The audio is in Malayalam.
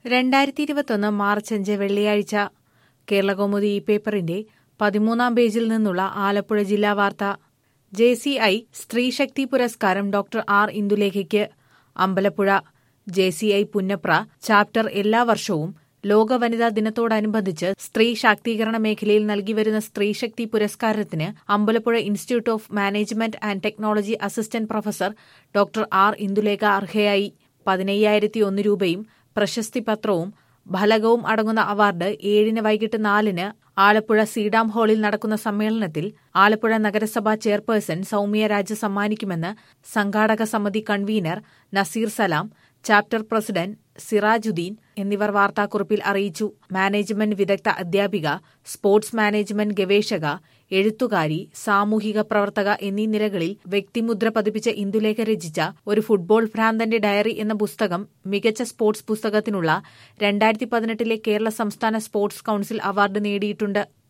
രണ്ടായിരത്തി ഇരുപത്തൊന്ന് മാർച്ച് അഞ്ച് വെള്ളിയാഴ്ച കേരളകൗമുദി ഈ പേപ്പറിന്റെ പതിമൂന്നാം പേജിൽ നിന്നുള്ള ആലപ്പുഴ ജില്ലാ വാർത്ത ജെ സി ഐ സ്ത്രീശക്തി പുരസ്കാരം ഡോക്ടർ ആർ ഇന്ദുലേഖയ്ക്ക് Ambalappuzha J C I Punnapra chapter എല്ലാ വർഷവും ലോക വനിതാ ദിനത്തോടനുബന്ധിച്ച് സ്ത്രീ ശാക്തീകരണ മേഖലയിൽ നൽകിവരുന്ന സ്ത്രീശക്തി പുരസ്കാരത്തിന് Ambalappuzha institute of management and technology assistant professor doctor R Indulekha അർഹയായി പതിനയ്യായിരത്തി ഒന്ന് രൂപയും പ്രശസ്തി പത്രവും ഫലകവും അടങ്ങുന്ന അവാർഡ് ഏഴിന് വൈകിട്ട് നാലിന് ആലപ്പുഴ സീഡാം ഹാളിൽ നടക്കുന്ന സമ്മേളനത്തിൽ ആലപ്പുഴ നഗരസഭാ ചെയർപേഴ്സൺ സൌമ്യ രാജ സമ്മാനിക്കുമെന്ന് സംഘാടക സമിതി convener Naseer Salam chapter president Sirajuddeen എന്നിവർ വാർത്താക്കുറിപ്പിൽ അറിയിച്ചു മാനേജ്മെന്റ് വിദഗ്ധ അധ്യാപിക സ്പോർട്സ് മാനേജ്മെന്റ് ഗവേഷക എഴുത്തുകാരി സാമൂഹിക പ്രവർത്തക എന്നീ നിലകളിൽ വ്യക്തിമുദ്ര പതിപ്പിച്ച ഇന്ദുലേഖ രചിച്ച ഒരു ഫുട്ബോൾ ഭ്രാന്തന്റെ ഡയറി എന്ന പുസ്തകം മികച്ച സ്പോർട്സ് പുസ്തകത്തിനുള്ള രണ്ടായിരത്തി പതിനെട്ടിലെ കേരള സംസ്ഥാന സ്പോർട്സ് കൌൺസിൽ അവാർഡ് നേടിയിട്ടുണ്ട്